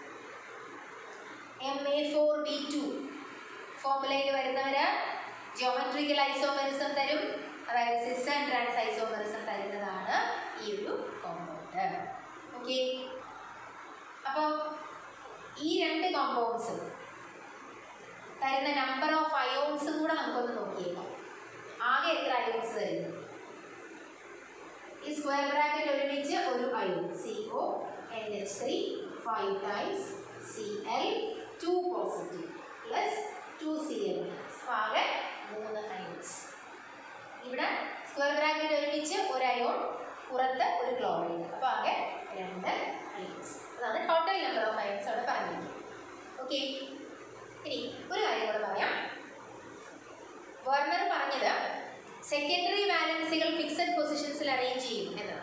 M A four B two ഫോർമുലയിൽ വരുന്നവര് ജിയോമെട്രിക്കൽ ഐസോമെറിസം തരും അതായത് സിസ് ആൻഡ് ട്രാൻസ് ഐസോമെറിസം തരുന്നതാണ് ഈ ഒരു കോമ്പൗണ്ട് ഓക്കെ അപ്പോൾ ഈ രണ്ട് കോമ്പൗണ്ട്സും തരുന്ന നമ്പർ ഓഫ് അയോൺസും കൂടെ നമുക്കൊന്ന് നോക്കിയേക്കാം ആകെ എത്ര അയോൺസ് വരുന്നത് ഈ സ്ക്വയർ ബ്രാക്കറ്റ് ഒരുമിച്ച് ഒരു ion C O N H three five times C L two positive plus two C L ആകെ മൂന്ന് അയോൺസ് ഇവിടെ സ്ക്വയർ ബ്രാക്കറ്റ് ഒരുമിച്ച് ഒരു അയോൺ പുറത്ത് ഒരു ക്ലോറൈഡ് അപ്പോൾ ആകെ രണ്ട് അയോൺസ് അതാണ് ടോട്ടൽ നമ്പർ ഓഫ് അയോൺസ് അവിടെ പറഞ്ഞിരിക്കുന്നത് ഓക്കെ ഇനി ഒരു കാര്യം കൂടെ പറയാം വെർണർ പറഞ്ഞത് സെക്കൻഡറി വാലൻസികൾ ഫിക്സഡ് പൊസിഷൻസിൽ അറേഞ്ച് ചെയ്യും എന്നാണ്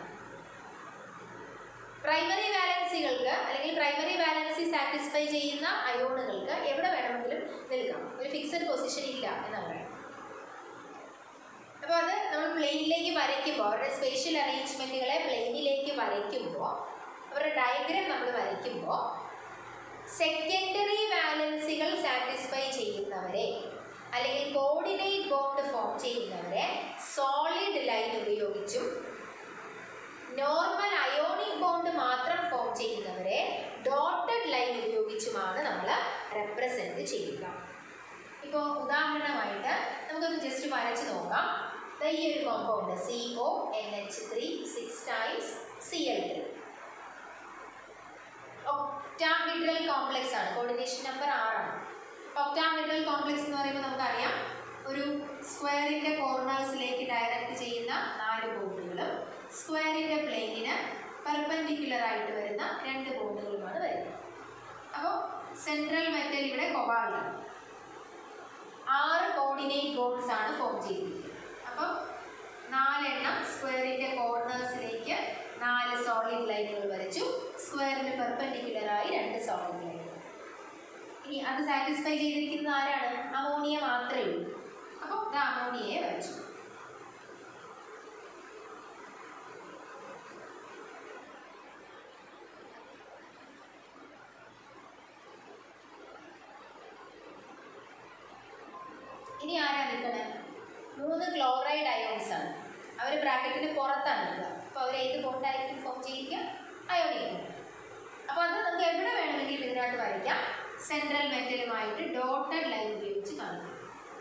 പ്രൈമറി വാലൻസികൾക്ക് അല്ലെങ്കിൽ പ്രൈമറി വാലൻസി സാറ്റിസ്ഫൈ ചെയ്യുന്ന അയോണുകൾക്ക് എവിടെ വേണമെങ്കിലും നിൽക്കാം ഒരു ഫിക്സഡ് പൊസിഷൻ ഇല്ല എന്ന് പറയാം അപ്പോൾ അത് നമ്മൾ പ്ലെയിനിലേക്ക് വരയ്ക്കുമ്പോൾ അവരുടെ സ്പേഷ്യൽ അറേഞ്ച്മെൻറ്റുകളെ പ്ലെയിനിലേക്ക് വരയ്ക്കുമ്പോൾ അവരുടെ ഡയഗ്രാം നമ്മൾ വരയ്ക്കുമ്പോൾ സെക്കൻഡറി വാലൻസികൾ സാറ്റിസ്ഫൈ ചെയ്യുന്നവരെ അല്ലെങ്കിൽ കോർഡിനേറ്റ് ബോണ്ട് ഫോം ചെയ്യുന്നവരെ സോളിഡ് ലൈൻ ഉപയോഗിച്ചും നോർമൽ അയോണിക് ബോണ്ട് മാത്രം ഫോം ചെയ്യുന്നവരെ ഡോട്ടഡ് ലൈൻ ഉപയോഗിച്ചുമാണ് നമ്മൾ റെപ്രസെൻറ്റ് ചെയ്യുക ഇപ്പോൾ ഉദാഹരണമായിട്ട് നമുക്കൊന്ന് ജസ്റ്റ് വരച്ച് നോക്കാം ദാ ഈ ഒരു compound C O N H three six times C L three octahedral complex ആണ് കോർഡിനേഷൻ നമ്പർ ആറാണ് ഒക്ടാഹീഡ്രൽ കോംപ്ലക്സ് എന്ന് പറയുമ്പോൾ നമുക്കറിയാം ഒരു സ്ക്വയറിൻ്റെ കോർണേഴ്സിലേക്ക് ഡയറക്റ്റ് ചെയ്യുന്ന നാല് ബോണ്ടുകളും സ്ക്വയറിൻ്റെ പ്ലെയിനിന് പെർപെൻഡിക്കുലർ ആയിട്ട് വരുന്ന രണ്ട് ബോണ്ടുകളുമാണ് വരുന്നത് അപ്പോൾ സെൻട്രൽ മെറ്റൽ ഇവിടെ കൊബാൾട്ടാണ് ആറ് കോർഡിനേറ്റ് ബോൺസ് ആണ് ഫോം ചെയ്തിരിക്കുന്നത് അപ്പോൾ നാലെണ്ണം സ്ക്വയറിൻ്റെ കോർണേഴ്സിലേക്ക് നാല് സോളിഡ് ലൈനുകൾ വരച്ചു സ്ക്വയറിന് പെർപെൻഡിക്കുലർ ആയി രണ്ട് സോളിഡ് ലൈനുകൾ ഇനി അത് സാറ്റിസ്ഫൈ ചെയ്തിരിക്കുന്നത് ആരാണ് അമോണിയ മാത്രമേ ഉള്ളൂ അപ്പോൾ ഇത് അമോണിയയെ വരച്ചു ഇനി ആരാ നിൽക്കണേ മൂന്ന് ക്ലോറൈഡ് അയോൺസ് ആണ് അവർ ബ്രാക്കറ്റിന് പുറത്താണ് നിൽക്കുക അപ്പോൾ അവർ ഏത് ബോണ്ടായിരിക്കും ഫോം ചെയ്യിക്കുക അയോണിക് ബോണ്ട് അപ്പോൾ അത് നമുക്ക് എവിടെ വേണമെങ്കിലും ഇതിനകത്ത് വരയ്ക്കാം സെൻട്രൽ മെറ്റലുമായിട്ട് ഡോട്ടഡ് ലൈൻ ഉപയോഗിച്ച് കാണിക്കും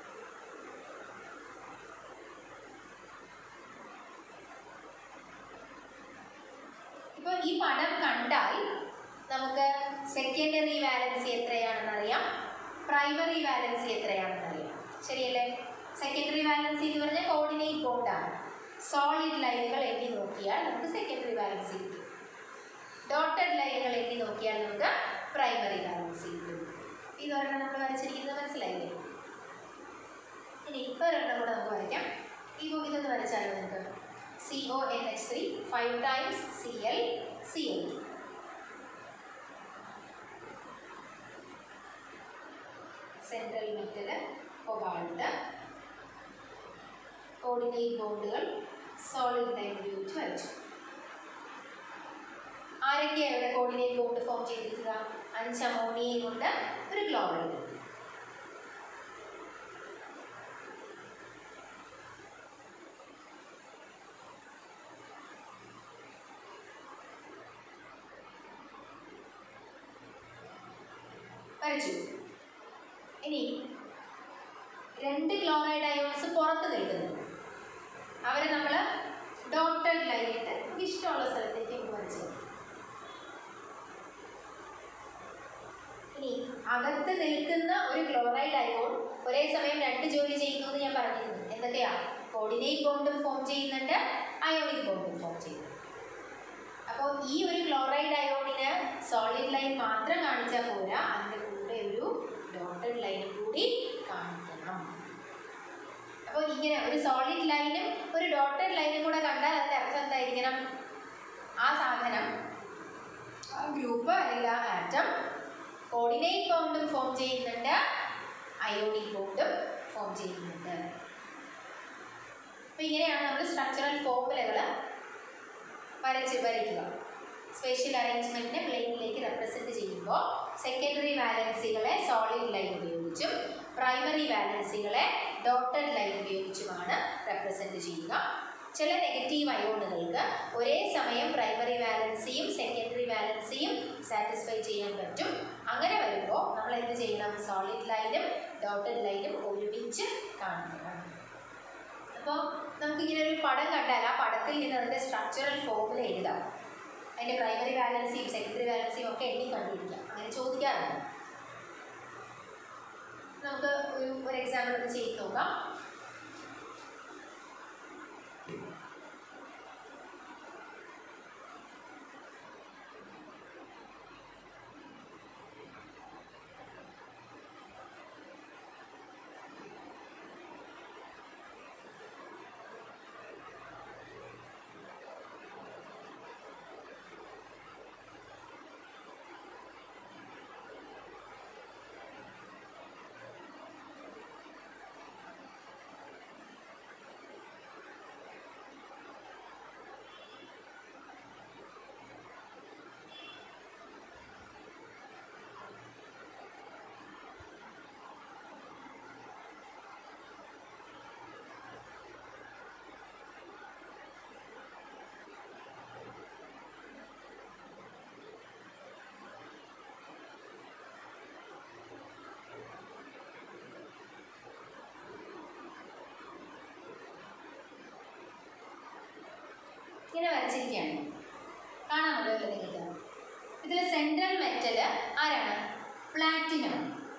ഇപ്പോൾ ഈ പടം കണ്ടാൽ നമുക്ക് സെക്കൻഡറി വാലൻസി എത്രയാണെന്ന് അറിയാം പ്രൈമറി വാലൻസി എത്രയാണെന്ന് അറിയാം ശരിയല്ലേ സെക്കൻഡറി വാലൻസി എന്ന് പറഞ്ഞാൽ കോർഡിനേറ്റ് ബോണ്ടാണ് സോളിഡ് ലൈനുകൾ എണ്ണി നോക്കിയാൽ നമുക്ക് സെക്കൻഡറി വാലൻസി കിട്ടും ഡോട്ടഡ് ലൈനുകൾ എണ്ണി നോക്കിയാൽ നമുക്ക് പ്രൈമറി വാലൻസി കിട്ടും ഇതൊരെണ്ണം നമ്മൾ വരച്ചിരിക്കുന്നത് മനസ്സിലായില്ലേ ഇനി ഒരെണ്ണം കൂടെ നമുക്ക് വരയ്ക്കാം ഈ ഇതൊന്ന് വരച്ചാലോ നിങ്ങൾക്ക് C O N H three five times C L C L central metal cobalt coordinate ബോണ്ടുകൾ സോളിഡ് ലൈൻ ഉപയോഗിച്ച് വരച്ചു ആരൊക്കെയാണ് ഇവിടെ കോർഡിനേറ്റ് ബോണ്ട് ഫോം ചെയ്തിരിക്കുക അഞ്ച് അമോണിയയും കൊണ്ട് ഒരു ക്ലോറൈഡ് വരച്ചു ഇനി രണ്ട് ക്ലോറൈഡ് അയോൺസ് പുറത്ത് നിൽക്കുന്നു അവരെ നമ്മൾ ഡോട്ടഡ് ലൈനിട്ട് നമുക്ക് ഇഷ്ടമുള്ള സ്ഥലത്തേക്ക് നമുക്ക് വരച്ചു ഇനി അകത്ത് നിൽക്കുന്ന ഒരു ക്ലോറൈഡ് അയോൺ ഒരേ സമയം രണ്ട് ജോലി ചെയ്യുന്നു എന്ന് ഞാൻ പറഞ്ഞിരുന്നു എന്തൊക്കെയാ കോർഡിനേറ്റ് ബോണ്ടും ഫോം ചെയ്യുന്നുണ്ട് അയോണിക് ബോണ്ടും ഫോം ചെയ്യുന്നുണ്ട് അപ്പോൾ ഈ ഒരു ക്ലോറൈഡ് അയോണിന് സോളിഡ് ലൈൻ മാത്രം കാണിച്ചാൽ പോരാ അതിൻ്റെ കൂടെ ഒരു ഡോട്ടഡ് ലൈനും കൂടി കാണിക്കണം അപ്പോൾ ഇങ്ങനെ ഒരു സോളിഡ് ലൈനും ഒരു ഡോട്ടഡ് ലൈനും കൂടെ കണ്ടാൽ അതിൻ്റെ അർത്ഥം എന്തായിരിക്കണം ആ സാധനം ആ ഗ്രൂപ്പ് അല്ലെങ്കിൽ ആ ആറ്റം കോർഡിനേറ്റ് ബോണ്ടും ഫോം ചെയ്യുന്നുണ്ട് അയോണിക് ബോണ്ടും ഫോം ചെയ്യുന്നുണ്ട് അപ്പോൾ ഇങ്ങനെയാണ് നമ്മൾ സ്ട്രക്ചറൽ ഫോർമുലകൾ വരച്ച് വരയ്ക്കുക സ്പേഷ്യൽ അറേഞ്ച്മെൻറ്റിനെ പ്ലെയിനിലേക്ക് റെപ്രസെൻറ്റ് ചെയ്യുമ്പോൾ സെക്കൻഡറി വാലൻസികളെ സോളിഡ് ലൈൻ ഉപയോഗിച്ചും പ്രൈമറി വാലൻസികളെ ഡോട്ടഡ് ലൈൻ ഉപയോഗിച്ചുമാണ് റെപ്രസെൻറ്റ് ചെയ്യുക ചില നെഗറ്റീവ് അയോണുകൾക്ക് ഒരേ സമയം പ്രൈമറി വാലൻസിയും സെക്കൻഡറി വാലൻസിയും സാറ്റിസ്ഫൈ ചെയ്യാൻ പറ്റും അങ്ങനെ വരുമ്പോൾ നമ്മൾ എന്ത് ചെയ്യണം സോളിഡ് ലൈനും ഡോട്ടഡ് ലൈനും ഒരുമിച്ച് കാണിക്കണം അപ്പോൾ നമുക്കിങ്ങനെ ഒരു പടം കണ്ടാൽ ആ പടത്തിൽ നിന്ന് അതിൻ്റെ സ്ട്രക്ചറൽ ഫോമുല എഴുതാം അതിൻ്റെ പ്രൈമറി ബാലൻസിയും സെക്കൻഡറി ബാലൻസിയും ഒക്കെ എണ്ണി കണ്ടിരിക്കാം അങ്ങനെ ചോദിക്കാറുണ്ട് നമുക്ക് ഒരു ഒരു എക്സാമ്പിൾ ഒന്ന് ചെയ്ത് നോക്കാം ഇങ്ങനെ വരച്ചിരിക്കുകയാണ് കാണാമല്ലോ അല്ലേ നിങ്ങൾക്ക് ഇതിൽ സെൻട്രൽ മെറ്റൽ ആരാണ് പ്ലാറ്റിനം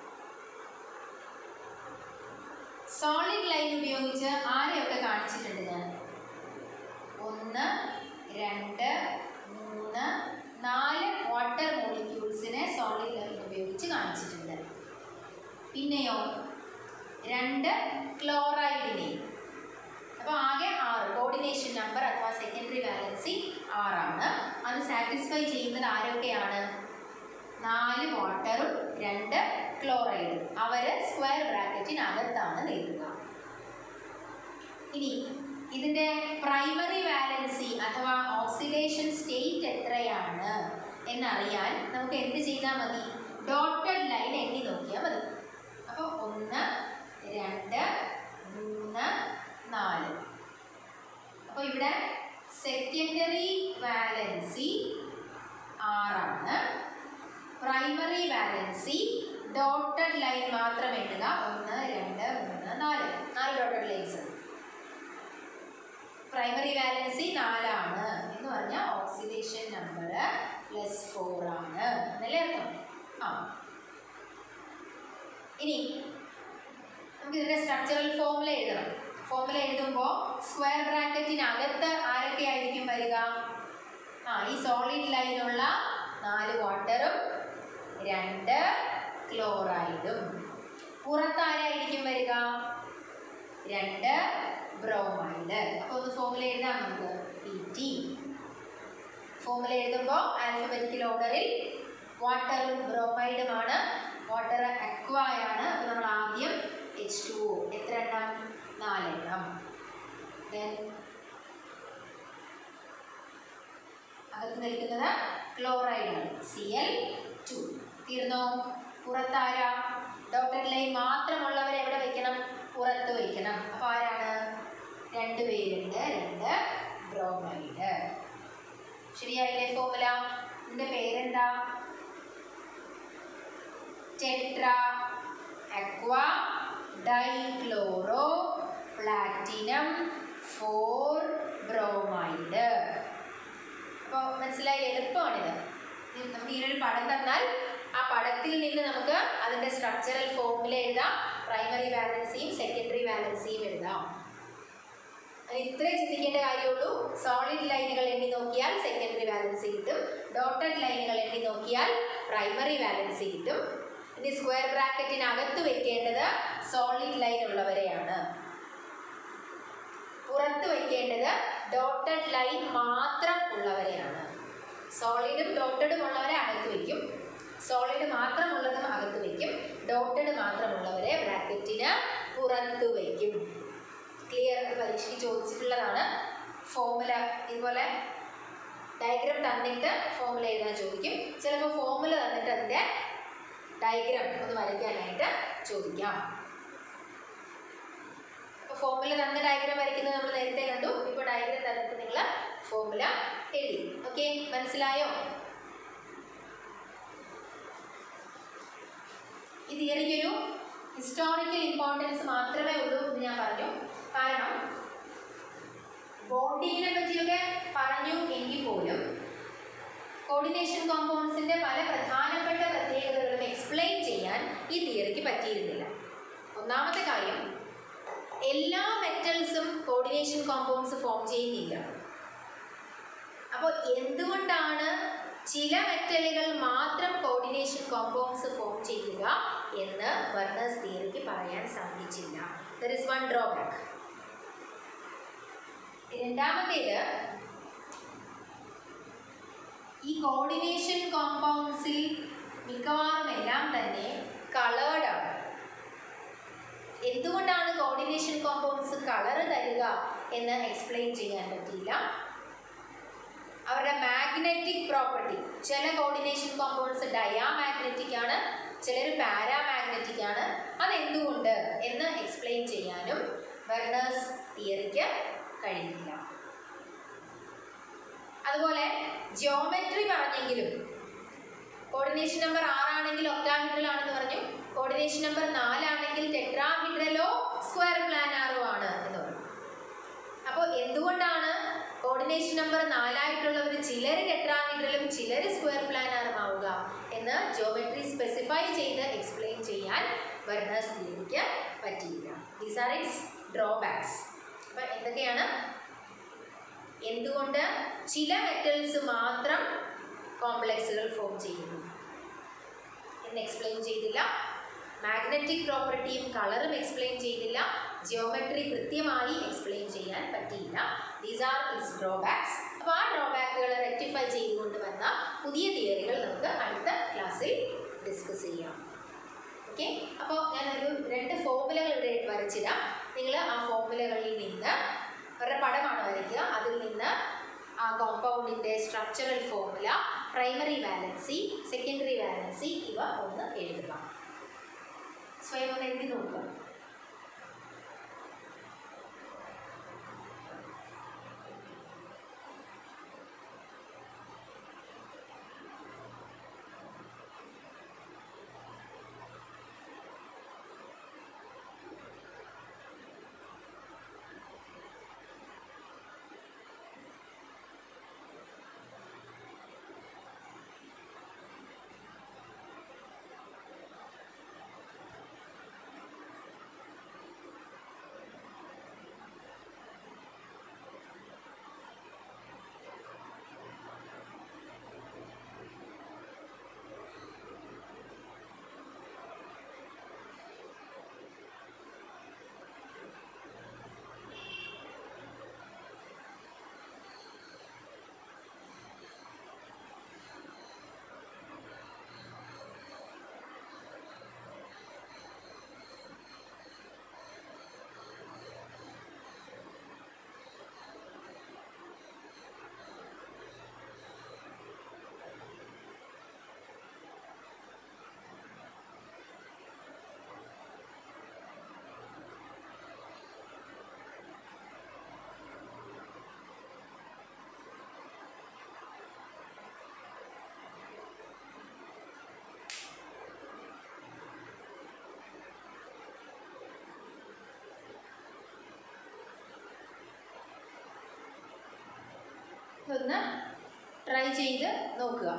സോളിഡ് ലൈൻ ഉപയോഗിച്ച് ആരെയൊക്കെ കാണിച്ചിട്ടുണ്ട് ഞാൻ ഒന്ന് രണ്ട് മൂന്ന് നാല് വാട്ടർ മോളിക്യൂൾസിനെ സോളിഡ് ലൈൻ ഉപയോഗിച്ച് കാണിച്ചിട്ടുണ്ട് പിന്നെയോ രണ്ട് ക്ലോറൈഡിനെ അപ്പോൾ ആകെ ആറ് കോർഡിനേഷൻ നമ്പർ അഥവാ സെക്കൻഡറി വാലൻസി ആറാണ് അത് സാറ്റിസ്ഫൈ ചെയ്യുന്നത് ആരൊക്കെയാണ് നാല് വാട്ടറും രണ്ട് ക്ലോറൈഡും അവർ സ്ക്വയർ ബ്രാക്കറ്റിനകത്താണ് നേടുക ഇനി ഇതിൻ്റെ പ്രൈമറി വാലൻസി അഥവാ ഓക്സിഡേഷൻ സ്റ്റേറ്റ് എത്രയാണ് എന്നറിയാൻ നമുക്ക് എന്ത് ചെയ്താൽ മതി ഡോട്ടഡ് ലൈൻ എണ്ണി നോക്കിയാൽ മതി അപ്പോൾ ഒന്ന് രണ്ട് മൂന്ന് നാല് അപ്പോൾ ഇവിടെ സെക്കൻഡറി വാലൻസി ആറാണ് പ്രൈമറി വാലൻസി ഡോട്ടഡ് ലൈൻ മാത്രം എണ്ണുക ഒന്ന് രണ്ട് മൂന്ന് നാല് നാല് ഡോട്ടഡ് ലൈൻസ് പ്രൈമറി വാലൻസി നാലാണ് എന്ന് പറഞ്ഞാൽ ഓക്സിഡേഷൻ നമ്പർ പ്ലസ് ഫോർ ആണ് എന്നല്ലേ അർത്ഥം ആ ഇനി നമുക്ക് ഇതിന്റെ സ്ട്രക്ചറൽ ഫോമുല എഴുതണം ഫോമുല എഴുതുമ്പോൾ സ്ക്വയർ ബ്രാക്കറ്റിനകത്ത് ആരൊക്കെ ആയിരിക്കും വരിക ആ ഈ സോളിഡ് ലൈനുള്ള നാല് വാട്ടറും രണ്ട് ക്ലോറൈഡും പുറത്ത് ആരായിരിക്കും വരിക രണ്ട് ബ്രോമൈഡ് അപ്പോൾ ഒന്ന് ഫോമുല എഴുതാം നമുക്ക് പി ടി ഫോമുല എഴുതുമ്പോൾ ആൽഫബറ്റിക്കൽ ഓർഡറിൽ വാട്ടറും ബ്രോമൈഡുമാണ് വാട്ടർ അക്വയാണ് അപ്പോൾ നമ്മൾ ആദ്യം എച്ച് ടു ഒ എത്ര എണ്ണം നാലെണ്ണം ദെൻ അകത്ത് നിൽക്കുന്നത് ക്ലോറൈഡാണ് സി എൽ ടു തീർന്നോ പുറത്താര ഡോട്ടഡ് ലൈൻ മാത്രമുള്ളവരെ എവിടെ വയ്ക്കണം പുറത്ത് വയ്ക്കണം അപ്പോൾ ആരാണ് രണ്ട് പേരുണ്ട് രണ്ട് ബ്രോമൈഡ് ശരിയായില്ലേ ഫോമുല ഇതിൻ്റെ പേരെന്താ tetra aqua dichloro platinum four bromide അപ്പോൾ മനസ്സിലായി എളുപ്പമാണിത് ഇത് നമുക്ക് ഈ ഒരു പടം തന്നാൽ ആ പടത്തിൽ നിന്ന് നമുക്ക് അതിൻ്റെ സ്ട്രക്ചറൽ ഫോമുല എഴുതാം പ്രൈമറി വാലൻസിയും സെക്കൻഡറി വാലൻസിയും എഴുതാം അത് ഇത്രേ ചിന്തിക്കേണ്ട കാര്യമുള്ളൂ സോളിഡ് ലൈനുകൾ എണ്ണി നോക്കിയാൽ സെക്കൻഡറി വാലൻസി കിട്ടും ഡോട്ടഡ് ലൈനുകൾ എണ്ണി നോക്കിയാൽ പ്രൈമറി വാലൻസി കിട്ടും ഇനി സ്ക്വയർ ബ്രാക്കറ്റിനകത്ത് വെക്കേണ്ടത് സോളിഡ് ലൈൻ ഉള്ളവരെയാണ് പുറത്ത് വയ്ക്കേണ്ടത് ഡോട്ടഡ് ലൈൻ മാത്രം ഉള്ളവരെയാണ് സോളിഡും ഡോട്ടഡും ഉള്ളവരെ അകത്ത് വയ്ക്കും സോളിഡ് മാത്രമുള്ളതും അകത്ത് വയ്ക്കും ഡോട്ടഡ് മാത്രമുള്ളവരെ ബ്രാക്കറ്റിന് പുറത്ത് വയ്ക്കും ക്ലിയർ പരീക്ഷയ്ക്ക് ചോദിച്ചിട്ടുള്ളതാണ് ഫോമുല ഇതുപോലെ ഡയഗ്രാം തന്നിട്ട് ഫോമുല എഴുതാൻ ചോദിക്കും ചിലപ്പോൾ ഫോമുല തന്നിട്ട് അതിൻ്റെ ഡയഗ്രാം ഒന്ന് വരയ്ക്കാനായിട്ട് ചോദിക്കാം അപ്പോൾ ഫോമുല തന്ന ഡയഗ്രാം വരയ്ക്കുന്നത് നമ്മൾ നേരത്തെ കണ്ടു ഇപ്പോൾ ഡയഗ്രാം തന്നിട്ട് നിങ്ങൾ ഫോമുല എഴുതി ഓക്കെ മനസ്സിലായോ ഈ തിയറിക്കൊരു ഹിസ്റ്റോറിക്കൽ ഇമ്പോർട്ടൻസ് മാത്രമേ ഉള്ളൂ എന്ന് ഞാൻ പറഞ്ഞു കാരണം ബോണ്ടിങ്ങിനെ പറ്റിയൊക്കെ പറഞ്ഞു എങ്കിൽ പോലും കോർഡിനേഷൻ കോമ്പൗണ്ട്സിന്റെ പല പ്രധാനപ്പെട്ട പ്രത്യേകതകളും എക്സ്പ്ലെയിൻ ചെയ്യാൻ ഈ തിയറിക്ക് പറ്റിയിരുന്നില്ല ഒന്നാമത്തെ കാര്യം എല്ലാ മെറ്റൽസും കോർഡിനേഷൻ കോമ്പൗണ്ട്സ് ഫോം ചെയ്യുന്നില്ല അപ്പോൾ എന്തുകൊണ്ടാണ് ചില മെറ്റലുകൾ മാത്രം കോർഡിനേഷൻ കോമ്പൗണ്ട്സ് ഫോം ചെയ്യുക എന്ന് ബർണേഴ്സ് തിയറിക്ക് പറയാൻ സാധിച്ചില്ല ദർ ഇസ് വൺ ഡ്രോബാക്ക് രണ്ടാമത്തേത് ഈ കോർഡിനേഷൻ കോമ്പൗണ്ട്സിൽ മിക്കവാറും എല്ലാം തന്നെ കളേർഡ് ആണ് എന്തുകൊണ്ടാണ് കോർഡിനേഷൻ കോമ്പൗണ്ട്സ് കളർ തരിക എന്ന് എക്സ്പ്ലെയിൻ ചെയ്യാൻ പറ്റിയില്ല അവരുടെ മാഗ്നറ്റിക് പ്രോപ്പർട്ടി ചില കോർഡിനേഷൻ കോമ്പൗണ്ട്സ് ഡയാമാഗ്നറ്റിക് ആണ് ചിലർ പാരാമാഗ്നറ്റിക് ആണ് അതെന്തുകൊണ്ട് എന്ന് എക്സ്പ്ലെയിൻ ചെയ്യാനും വെർണേഴ്സ് തിയറിക്ക് കഴിയില്ല അതുപോലെ ജിയോമെട്രി പറഞ്ഞെങ്കിലും കോർഡിനേഷൻ നമ്പർ ആറാണെങ്കിൽ ഒക്ടാഹിഡ്രൽ ആണെന്ന് പറഞ്ഞു കോർഡിനേഷൻ നമ്പർ നാലാണെങ്കിൽ ടെട്രാഹിഡ്രലോ സ്ക്വയർ പ്ലാനാറോ ആണ് എന്ന് പറഞ്ഞു അപ്പോൾ എന്തുകൊണ്ടാണ് കോർഡിനേഷൻ നമ്പർ നാലായിട്ടുള്ളവർ ചിലർ ടെട്രാഹിഡ്രലും ചിലർ സ്ക്വയർ പ്ലാനാറും ആവുക എന്ന് ജോമെട്രി സ്പെസിഫൈ ചെയ്ത് എക്സ്പ്ലെയിൻ ചെയ്യാൻ വെർണേഴ്സ് തിയറിക്ക് പറ്റിയില്ല ദീസ് ആർ ഇറ്റ്സ് ഡ്രോബാക്സ് അപ്പം എന്തൊക്കെയാണ് എന്തുകൊണ്ട് ചില മെറ്റൽസ് മാത്രം കോംപ്ലക്സുകൾ ഫോം ചെയ്യുന്നു എന്ന് എക്സ്പ്ലെയിൻ ചെയ്തില്ല മാഗ്നറ്റിക് പ്രോപ്പർട്ടിയും കളറും എക്സ്പ്ലെയിൻ ചെയ്തില്ല ജിയോമെട്രി കൃത്യമായി എക്സ്പ്ലെയിൻ ചെയ്യാൻ പറ്റിയില്ല ദീസ് ആർ ഇറ്റ്സ് ഡ്രോബാക്സ് അപ്പോൾ ആ ഡ്രോബാക്കുകൾ റെക്ടിഫൈ ചെയ്തുകൊണ്ട് വന്ന പുതിയ തിയറികൾ നമുക്ക് അടുത്ത ക്ലാസ്സിൽ ഡിസ്കസ് ചെയ്യാം ഓക്കെ അപ്പോൾ ഞാനൊരു രണ്ട് ഫോർമുലകൾ ഇവിടെ വരച്ചിടാം നിങ്ങൾ ആ ഫോർമുലകളിൽ നിന്ന് അവരുടെ പടമാണ് വരയ്ക്കുക അതിൽ നിന്ന് ആ കോമ്പൗണ്ടിൻ്റെ structural formula primary valency secondary valency ഇവ ഒന്ന് എഴുതുക സ്വയം ഒന്ന് എഴുതി നോക്കുക ഒന്ന് ട്രൈ ചെയ്ത് നോക്കുക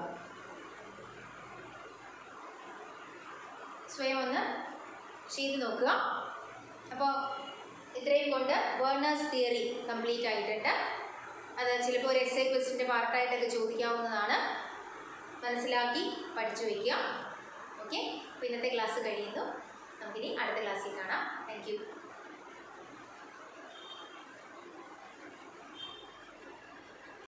സ്വയം ഒന്ന് ചെയ്ത് നോക്കുക അപ്പോൾ ഇത്രയും കൊണ്ട് വേർണേഴ്സ് തിയറി കംപ്ലീറ്റ് ആയിട്ടുണ്ട് അത് ചിലപ്പോൾ ഒരു എസ് ഐ ക്വസ്റ്റിൻ്റെ പാർട്ടായിട്ടൊക്കെ ചോദിക്കാവുന്നതാണ് മനസ്സിലാക്കി പഠിച്ചു വയ്ക്കുക ഓക്കെ അപ്പോൾ ഇന്നത്തെ ക്ലാസ് കഴിയുന്നു നമുക്കിനി അടുത്ത ക്ലാസ്സിൽ കാണാം താങ്ക് യു